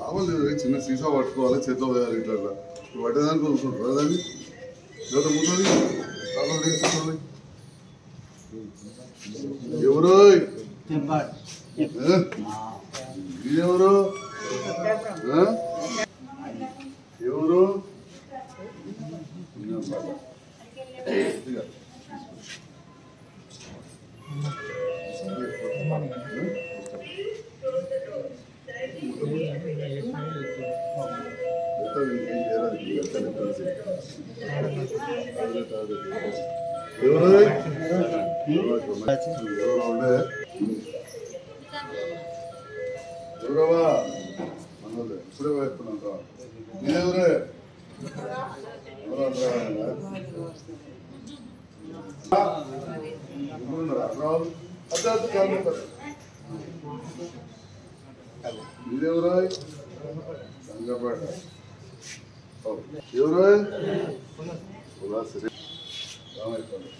కావాలి చిన్న సీసా పట్టుకోవాలి చేతిలో పోయాలి ఇట్లా ఇట్లా. ఇప్పుడు పట్టేదానికి కొనుక్కుంటారు దాన్ని లేదా ముందు కావాలి తీసుకోవాలి ఎవరు ఏ? ఇదెవరు ఏ? ఎవరు ఇదిగో. ఎక్కడ ఏం చేయాలి? ఎక్కడ తెలిసి. ఎవరు ఎవరు ఉండే ఎవరవా మనోళ్ళే ఇప్పుడే వేస్తున్నాం రా మీరెవరే ఎవరు అంటారా మీరెవరా సంగపేట ఎవరు ఉల్లాసరి రామైపోలే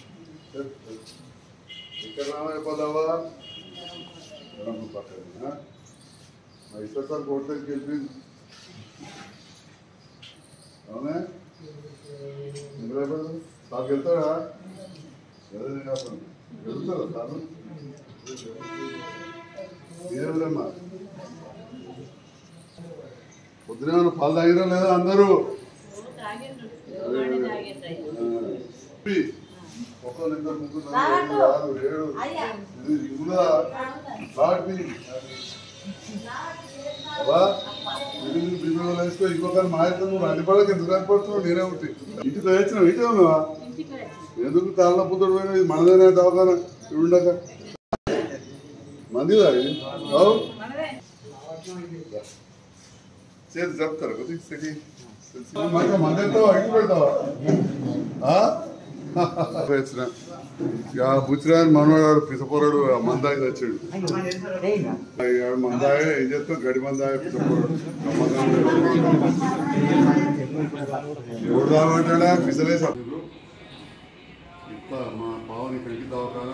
ఇక్కడ రామైపోదావా ఎడమ పక్కన మా ఇష్టం సార్ కోర్టుకి గెలిపింది అవునా ఎందుకు సార్ వెళ్తాడా ఎవరైనా కాకుండా వెళ్తారా సార్ మీరెవరమ్మా పొద్దున ఏమైనా పాలు తాగిరా లేదా అందరూ ఒకళ్ళు ఇద్దరు ముగ్గురు నలుగురు, ఐదు, ఆరు ఏడు ఇది రింగులా లాటి అబ్బా ఇది బియ్యం వేసుకో ఇంకొకరు మా ఇద్దరు నువ్వు అన్ని పడక ఎందుకు కనపడుతున్నావు నేనే ఒకటి ఇంటికి వచ్చినావు ఇంటి ఉన్నావా ఎందుకు తాళ్ళ పుత్రుడు పోయినా ఇది మనదేనే దవాఖాన ఇక్కడ ఉండక మందిదా ఇది అవు చేతి చెప్తారు కొద్దిగా సెటి మంచిగా మంది పెడతావా ఇంటి పెడతావా ఆ? వచ్చిన ఇక బుచ్చిరాని మనవాడు పిసపోరాడు మందాయి తెచ్చాడు ఇక మందాయ ఏం చేస్తాం గడి మందాయ పిసపోరాడు ఎవడు తాగమంటాడా పిసలేసా ఇట్లా మా బావని ఇక్కడికి దవాఖానా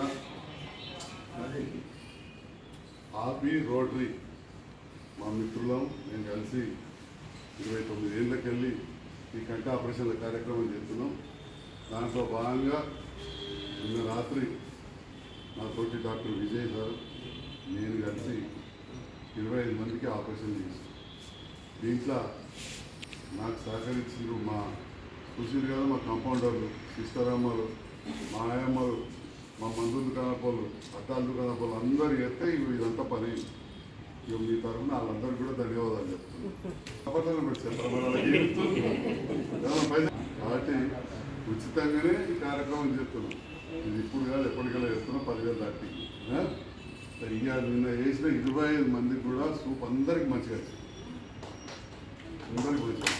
ఆపి రోటరీ మా మిత్రులం మేము కలిసి ఇరవై తొమ్మిది ఏళ్ళకి వెళ్ళి ఈ కంటి ఆపరేషన్ల కార్యక్రమం చేస్తున్నాం దాంట్లో భాగంగా నిన్న రాత్రి నా తోటి డాక్టర్ విజయ్ సార్ నేను కలిసి ఇరవై ఐదు మందికి ఆపరేషన్ చేస్తాం దీంట్లో నాకు సహకరించారు మా చూసింది కదా మా కాంపౌండర్లు సిస్టరమ్మలు మా ఆయమ్మలు మా మందులు దుకాణపోలు అద్దాలు దుకాణపోలు అందరు ఎత్తే ఇవి ఇదంతా పని ఇక మీ తరఫున వాళ్ళందరికీ కూడా ధన్యవాదాలు చెప్తున్నాను అబద్ధాలు పెట్టి చెప్తారు మరి వాళ్ళకి ఏం చెప్తుంది? ఏమన్నా పైసలు? కాబట్టి ఉచితంగానే ఈ కార్యక్రమం చేస్తున్నాం ఇది ఇప్పుడు కాదు ఎప్పటికైనా చేస్తున్నాం పదివేలు దాటి ఆ? ఇక నిన్న వేసిన ఇరవై ఐదు మందికి కూడా సూప్ అందరికి మంచిగా వచ్చింది. అందరికి మంచిగా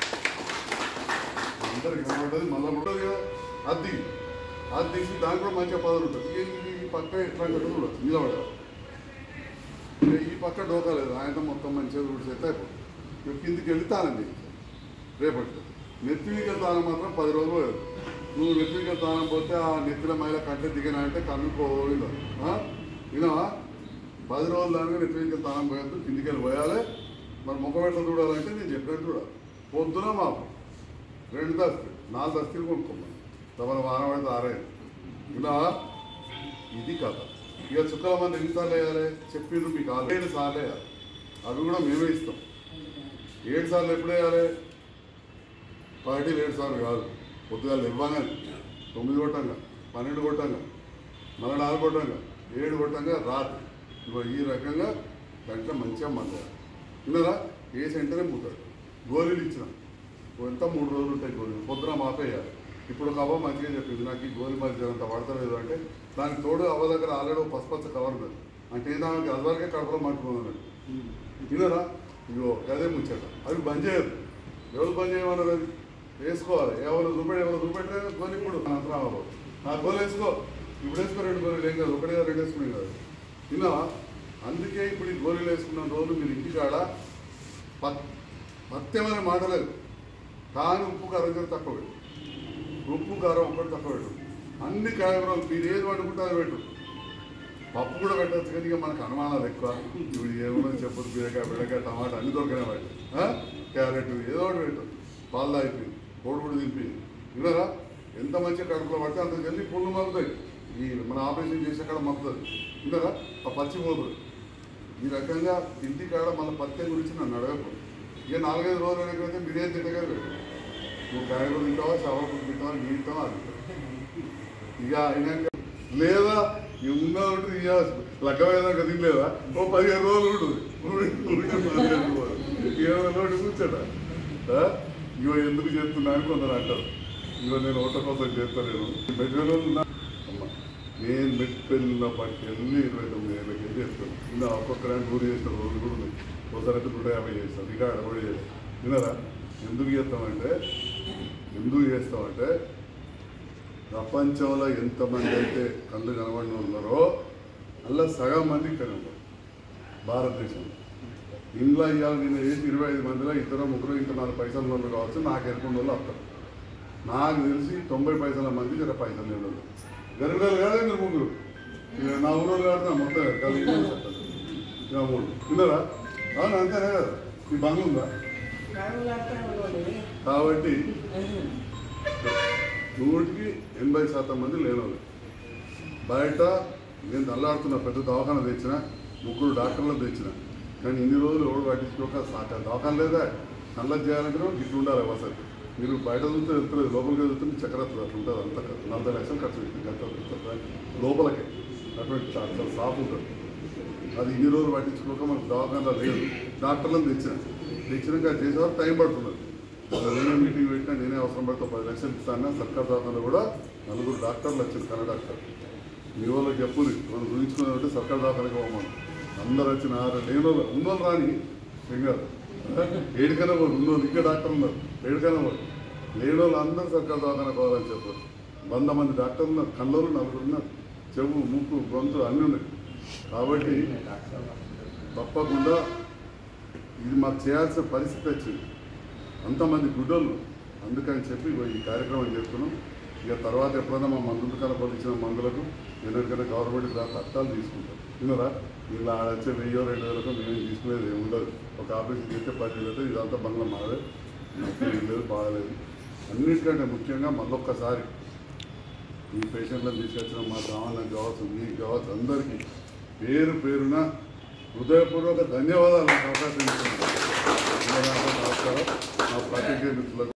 అందరికి కనబడ్డది మళ్ళీ ఉంటుంది కదా అది అది తీసి దానికి కూడా మంచిగా పదవి ఉంటుంది ఇక ఈ- ఈ పక్క ఎట్లా కట్టు కూడా నిలబడాలి ఇక ఈ పక్క డోకాలేదు ఆయన మొత్తం మంచిగా ఊడిసేస్తే అయిపోతుంది ఇక కిందికి వెళ్తే తానం చేయి రేపటి నెత్తిమీక తానం మాత్రం పది రోజులు పోయేది నువ్వు నెత్తిమీక తానం పోతే ఆ నెత్తిల మైల కంటే దిగినా అంటే కన్ను పోయిందో వినవా పది రోజులు దానికి నెత్తిమీక తానం పోయొద్దు కిందికి వెళ్ళి పోయాలి మరి ముఖం ఎట్లా చూడాలంటే నేను చెప్పినట్టు చూడాలి పొద్దున మాపు రెండు దస్తులు నాలుగు దస్తులు కొనుక్కోమని తమను వారం పడితే ఆరైంది ఇలా ఇది కథ ఇక చుక్కల మంది ఎన్నిసార్లు వేయాలి చెప్పిండ్రు మీకు ఆరు ఏడు సార్లు వేయాలి అవి కూడా మేమే ఇస్తాం ఏడు సార్లు ఎప్పుడు వేయాలి పార్టీలు ఏడు సార్లు కాదు పొద్దుగాలు ఇవ్వగానే తొమ్మిది కొట్టంగా పన్నెండు కొట్టంగా మళ్ళీ నాలుగు కొట్టంగా ఏడు కొట్టంగా రాత్రి ఇగో ఈ రకంగా దాంట్లో మంచిగా మందారు విన్నారా ఏ సెంటరే ముట్టాడు గోళీలు ఇచ్చినాం ఎంత మూడు రోజులు ఉంటాయి గోళీలు పొద్దున మాపేయాలి ఇప్పుడు ఒక అవ్వ మంచిగా చెప్పింది నాకు ఈ గోళీ మరి అంత పడతలేదు అంటే దానికి తోడు అవ్వ దగ్గర ఆల్రెడీ ఒక పసుపచ్చ కవర్ ఉన్నది అంటే దానికి అదివరకే కడపలో మట్టుకున్నాడు విన్నారా ఇగో అదే ముచ్చట అవి బంద్ చేయదు ఎవరు బంద్ చేయమన్నారు అది వేసుకోవాలి ఎవరు చూపెట్టి ఎవరు చూపెట్టే గోలి ఇప్పుడు అంతరం అవ్వదు నా గోలు వేసుకో ఇప్పుడు వేసుకో రెండు గోళీలు ఏం కాదు ఒకటే కాదు, రెండు వేసుకునే కాదు విన్నావా అందుకే ఇప్పుడు ఈ గోళీలు వేసుకున్న రోజు మీరు ఇంటికాడ పత్ పత్యమైన మాట లేదు కానీ ఉప్పు కారం జర తక్కువ పెట్టు ఉప్పు కారం ఒక్కటి తక్కువ పెట్టు అన్ని కాయగూరలు మీరు ఏది వండుకుంటే అది పెట్టు పప్పు కూడా పెట్టచ్చు కానీ ఇక మనకు అనుమానాలు ఎక్కువ ఇప్పుడు ఏమన్నా చెప్పదు బీరకాయ బీరకాయ టమాటా అన్ని దొరికిన వాటి క్యారెట్ ఏదో ఒకటి పెట్టు పాలు తాగిపోయి కోడి కూడా తింపి విన్నారా ఎంత మంచిగా కడుపులో పడితే అంత జల్దీ పుళ్ళు మగ్గుతాయి ఈ మన ఆపరేషన్ చేసే కాడ మగ్గుతుంది విన్నారా ఆ పచ్చి పోతుంది ఈ రకంగా ఇంటి కాడ మన పత్యం గురించి నన్ను అడగకు ఇక నాలుగైదు రోజులు అడగకపోతే మీరేం తినగలరు నువ్వు కాయగూర తింటావా చావకూర తింటావా నీ తింటావా అది ఇక అయినాక లేదా ఈ ఉన్న ఉంటే ఇక లగ్గమయ్యాక తినలేదా ఓ పదిహేను రోజులు ఉంటుంది ఇరవై రోజులు కూర్చోట ఇగో ఎందుకు చేస్తున్నా అని కొందరు అంటారు ఇగో నేను ఓట కోసం చేస్తలేను మెటీరియల్ ఉన్నా అమ్మ నేను మెట్టిన పట్టుకు వెళ్ళి ఇరవై తొమ్మిది ఏళ్ళకి వెళ్ళి చేస్తాను ఇంకా ఒక్కొక్క రెండు నూరు చేసిన రోజులు కూడా ఉన్నాయి ఒకసారి అయితే నూట యాభై చేస్తాను ఇక అడగడి చేస్తాను విన్నారా ఎందుకు చేస్తామంటే ఎందుకు చేస్తామంటే ప్రపంచంలో ఎంతమంది అయితే కళ్ళు కనబడిన ఉన్నారో అలా సగం మంది ఇక్కడ ఉన్నారు భారతదేశంలో ఇంట్లో ఇవాళ నేను వేసి ఇరవై ఐదు మందిలో ఇద్దరు ముగ్గురు ఇంత నాలుగు పైసల వాళ్ళు కావచ్చు నాకు ఎరుకున్న వాళ్ళు వస్తారు నాకు తెలిసి తొంభై పైసల మంది జర పైసలు లేని వాళ్ళు గరీబులు కాదే మీరు ముగ్గురు ఇక నా ఊరు కాదు మొత్తం కలిగి ఇక మూడు విన్నారా అవును అంతేనే కదా ఈ బంగ్లా ఉందా కాబట్టి నూటికి ఎనభై శాతం మంది లేనోళ్ళు బయట నేను దల్లాడుతున్న పెద్ద దవాఖాన తెచ్చిన ముగ్గురు డాక్టర్లు తెచ్చిన కానీ ఇన్ని రోజులు ఎవడు పట్టించుకోక సాక దవాఖాన లేదా నల్ల చేయాలంటే ఇట్లా ఉండాలి అసలు మీరు బయట చూస్తే వెళ్తుంది లోపలికి వెళ్తుంది చక్రత్తులు అట్లా ఉంటుంది అంత నలభై లక్షలు ఖర్చు పెట్టింది గంట లోపలికి అటువంటి చాలా చాలా సాఫ్ ఉంటుంది అది ఇన్ని రోజులు పట్టించుకోక మనకు దవాఖాన లేదు డాక్టర్లను తెచ్చిన తెచ్చినాక అది చేసేవారు టైం పడుతున్నది అలా నేనే మీటింగ్ పెట్టినా నేనే అవసరం పడితే ఒక పది లక్షలు ఇస్తాను సర్కార్ దవాఖానలో కూడా నలుగురు డాక్టర్లు వచ్చారు కన్నడ డాక్టర్ మీ వాళ్ళకి చెప్పుది మనం చూపించుకున్నట్టు సర్కార్ దవాఖానకి పోమను అందరు వచ్చిన ఆరు లేని వాళ్ళు ఉన్నోళ్ళు రాని ఫింగర్ ఏడుకైనా పోరు ఉన్నోళ్ళు ఇంకా డాక్టర్ ఉన్నారు ఏడుకైనా పోరు లేని వాళ్ళు అందరూ సర్కార్ దవాఖాన పోవాలని చెప్పారు వంద మంది డాక్టర్లు ఉన్నారు కళ్ళోళ్ళు నలుగురు ఉన్నారు చెవు ముక్కు గొంతు అన్నీ ఉన్నాయి కాబట్టి తప్పకుండా ఇది మాకు చేయాల్సిన పరిస్థితి వచ్చింది అంతమంది గుడ్డలు అందుకని చెప్పి ఇగో ఈ కార్యక్రమం చేస్తున్నాం ఇక తర్వాత ఎప్పుడైనా మా మందులు కనపడి ఇచ్చిన మందులకు ఎందుకంటే గవర్నమెంట్ దాని చట్టాలు తీసుకుంటాం విన్నారా ఇలా వచ్చే వెయ్యో రెండు వేలకు మేము తీసుకునేది ఏమి ఉండదు ఒక ఆపరేషన్ చేస్తే పది వేలు అయితే ఇదంతా బంగ్లా మాదే నొప్పి లేదు బాగలేదు అన్నిటికంటే ముఖ్యంగా మళ్ళొక్కసారి ఈ పేషెంట్లను తీసుకొచ్చిన మా గ్రామానికి కావచ్చు మీకు కావచ్చు అందరికీ పేరు పేరున హృదయపూర్వక ధన్యవాదాలు నాకు అవకాశం ఇచ్చింది నమస్కారం నా ప్రతిజ్ఞ మిత్రులకు